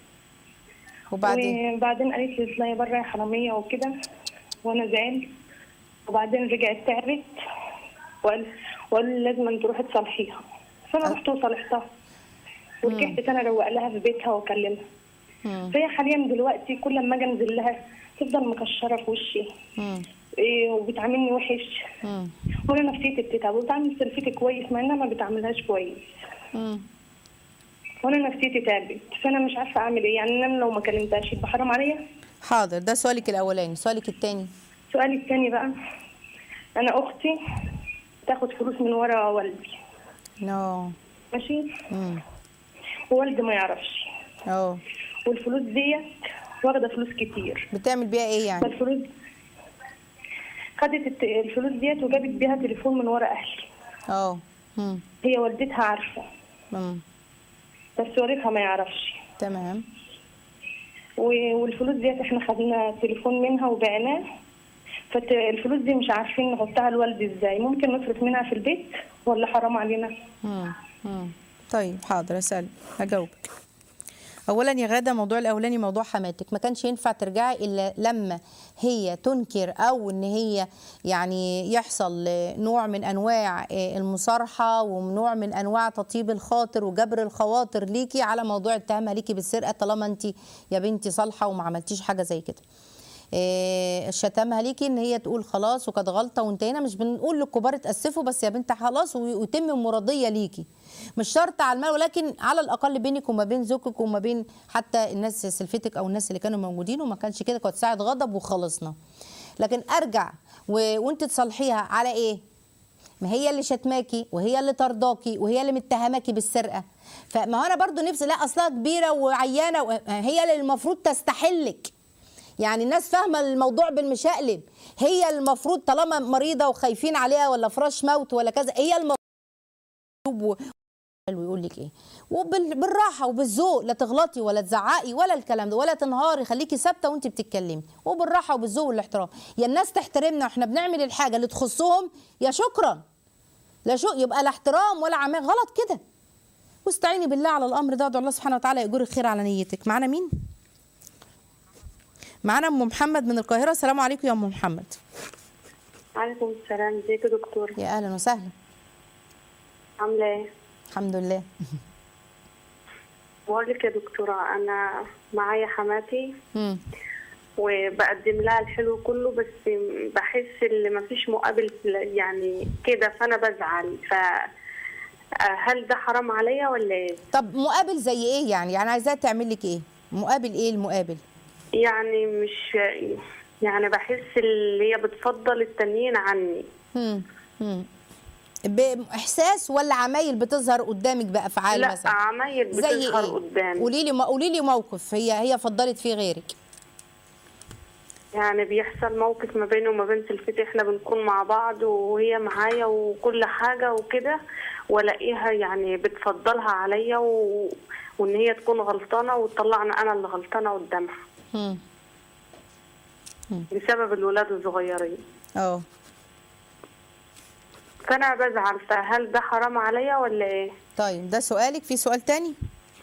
وبعدين وبعدين قالت لي اطلعي بره يا حراميه وكده وانا زعلت وبعدين رجعت تعبت وقال وقال لي لازم تروحي تصالحيها فانا رحت وصالحتها ورجعت انا اروق لها في بيتها واكلمها مم. فهي حاليا دلوقتي كل ما اجي انزل لها تفضل مكشره في وشي مم. إيه وبتعاملني وحش مم. وانا نفسيتي بتتعب وبتعامل سلفتي كويس مع انها ما بتعاملهاش كويس مم. وانا نفسيتي تعبت فانا مش عارفه اعمل ايه يعني انا لو ما كلمتهاش يبقى حرام عليا حاضر ده سؤالك الاولاني سؤالك الثاني سؤالي التاني بقى انا اختي تاخد فلوس من ورا والدي نو ماشي مم. ووالدي ما يعرفش اه والفلوس ديت واخده فلوس كتير بتعمل بيها ايه يعني فالفلوس خدت الت- الفلوس ديت وجابت بيها تليفون من ورا اهلي اه مم. هي والدتها عارفه مم. بس والدها ما يعرفش تمام و- والفلوس ديت احنا خدنا تليفون منها وبعناه فالفلوس دي مش عارفين نحطها لوالدي ازاي ممكن نصرف منها في البيت ولا حرام علينا مم. مم. طيب حاضر اسال هجاوبك اولا يا غاده موضوع الاولاني موضوع حماتك ما كانش ينفع ترجعي الا لما هي تنكر او ان هي يعني يحصل نوع من انواع المصارحه ونوع من انواع تطيب الخاطر وجبر الخواطر ليكي على موضوع التهمه ليكي بالسرقه طالما انت يا بنتي صالحه وما عملتيش حاجه زي كده إيه، شتمها ليكي ان هي تقول خلاص وكانت غلطه وانتهينا مش بنقول للكبار اتاسفوا بس يا بنت خلاص وي- ويتم مرضيه ليكي مش شرط على المال ولكن على الاقل بينك وما بين زوجك وما بين حتى الناس سلفتك او الناس اللي كانوا موجودين وما كانش كده كانت ساعه غضب وخلصنا لكن ارجع و... وانت تصالحيها على ايه ما هي اللي شتماكي وهي اللي طرداكي وهي اللي متهماكي بالسرقه فما هو انا برضو نفسي لا اصلها كبيره وعيانه و- هي اللي المفروض تستحلك يعني الناس فاهمه الموضوع بالمشقلب هي المفروض طالما مريضه وخايفين عليها ولا فراش موت ولا كذا هي المفروض ويقول لك ايه وبالراحه وبالذوق لا تغلطي ولا تزعقي ولا الكلام ده ولا تنهاري خليكي ثابته وانت بتتكلمي وبالراحه وبالذوق والاحترام يا الناس تحترمنا واحنا بنعمل الحاجه اللي تخصهم يا شكرا لا شو يبقى لا احترام ولا عمال غلط كده واستعيني بالله على الامر ده ادعو الله سبحانه وتعالى يجور الخير على نيتك معانا مين معانا ام محمد من القاهره السلام عليكم يا ام محمد عليكم السلام ازيك يا دكتور يا اهلا وسهلا عاملة ايه؟ الحمد لله بقول لك يا دكتورة أنا معايا حماتي مم. وبقدم لها الحلو كله بس بحس ان مفيش مقابل يعني كده فانا بزعل ف هل ده حرام عليا ولا ايه؟ طب مقابل زي ايه يعني يعني عايزاها تعمل لك ايه مقابل ايه المقابل يعني مش يعني بحس اللي هي بتفضل التانيين عني مم. مم. باحساس ولا عمايل بتظهر قدامك بافعال لا مثلا عمايل زي بتظهر ايه قدامي قولي لي قولي لي موقف هي هي فضلت فيه غيرك يعني بيحصل موقف ما بيني وما بين سلفتي احنا بنكون مع بعض وهي معايا وكل حاجة وكده والاقيها يعني بتفضلها عليا و... وان هي تكون غلطانة وتطلعني انا اللي غلطانة قدامها مم. بسبب الولاد الصغيرين اه فانا بزعل فهل ده حرام عليا ولا ايه؟ طيب ده سؤالك في سؤال تاني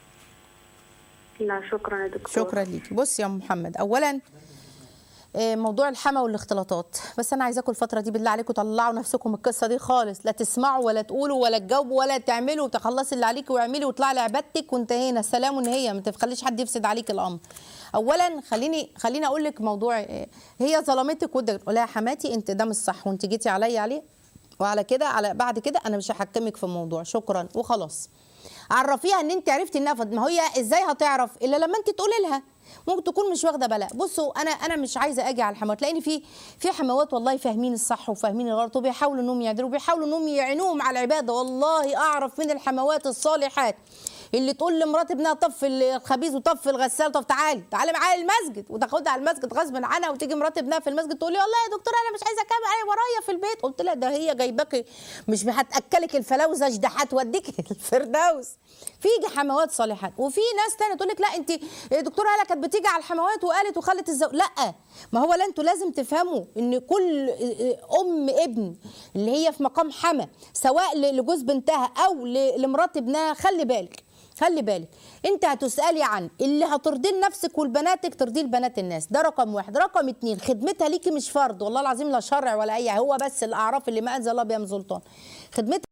لا شكرا يا دكتور شكرا ليكي بص يا أم محمد اولا آه، موضوع الحما والاختلاطات بس انا عايزاكم الفتره دي بالله عليكم طلعوا نفسكم من القصه دي خالص لا تسمعوا ولا تقولوا ولا تجاوبوا ولا تعملوا وتخلصي اللي عليكي واعملي واطلعي لعبادتك وانتهينا السلام والنهيه ما تخليش حد يفسد عليك الامر اولا خليني خليني اقول لك موضوع آه، هي ظلمتك ودك قولها يا حماتي انت ده مش صح وانت جيتي عليا عليه وعلى كده على بعد كده انا مش هحكمك في الموضوع شكرا وخلاص عرفيها ان انت عرفتي انها فض... ما هي ازاي هتعرف الا لما انت تقولي لها ممكن تكون مش واخده بالها بصوا انا انا مش عايزه اجي على الحموات لان في في حموات والله فاهمين الصح وفاهمين الغلط وبيحاولوا انهم يعدلوا وبيحاولوا انهم يعينوهم على العباده والله اعرف من الحموات الصالحات اللي تقول لمرات ابنها طف الخبيز وطف الغسال طب تعالي تعالي معايا المسجد وتاخدها على المسجد غصب عنها وتيجي مرات ابنها في المسجد تقول لي والله يا دكتوره انا مش عايزه اكمل انا ورايا في البيت قلت لها ده هي جايباكي مش هتاكلك الفلوزج ده هتوديك الفردوس في حموات صالحات وفي ناس تانية تقول لك لا انت دكتوره هلا كانت بتيجي على الحموات وقالت وخلت الزوج لا ما هو لا انتوا لازم تفهموا ان كل ام ابن اللي هي في مقام حما سواء لجوز بنتها او ل- لمرات ابنها خلي بالك خلي بالك انت هتسالي عن اللي هترضيه لنفسك ولبناتك ترضيه لبنات الناس ده رقم واحد رقم اتنين خدمتها ليكي مش فرض والله العظيم لا شرع ولا اي هو بس الاعراف اللي ما انزل الله بها من سلطان خدمتها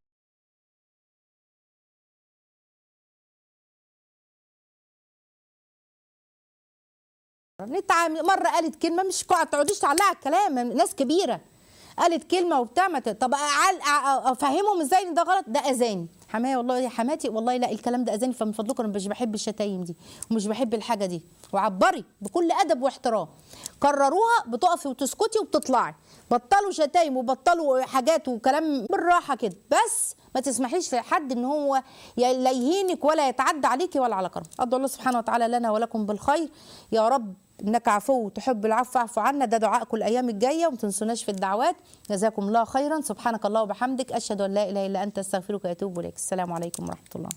نتعامل مره قالت كلمه مش قاعد تقعديش تعلقي على الكلام ناس كبيره قالت كلمه وبتاع ما ت- طب أعل- أ- افهمهم ازاي ان ده غلط ده اذاني حمايه والله يا حماتي والله لا الكلام ده اذاني فمن فضلكم انا مش بحب الشتايم دي ومش بحب الحاجه دي وعبري بكل ادب واحترام قرروها بتقفي وتسكتي وبتطلعي بطلوا شتايم وبطلوا حاجات وكلام بالراحه كده بس ما تسمحيش لحد ان هو ي- لا يهينك ولا يتعدى عليكي ولا على كرم ادعو الله سبحانه وتعالى لنا ولكم بالخير يا رب انك عفو تحب العفو فاعف عنا ده دعائكم الايام الجايه وما تنسوناش في الدعوات جزاكم الله خيرا سبحانك الله وبحمدك اشهد ان لا اله الا انت استغفرك واتوب اليك السلام عليكم ورحمه الله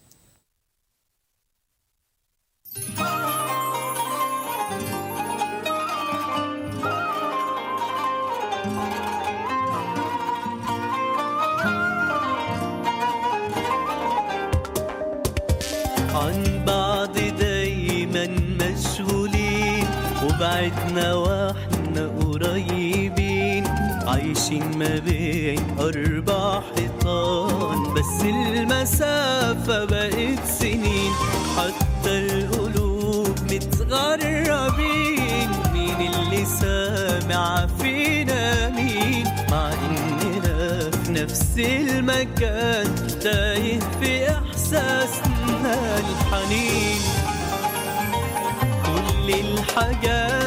عن بعض دايما مشغولين وبعدنا واحنا قريبين عايشين ما بين أربع حيطان بس المسافة بقت سنين حتى القلوب متغربين مين اللي سامع فينا مين مع إننا في نفس المكان تايه في إحساسنا الحنين كل الحاجات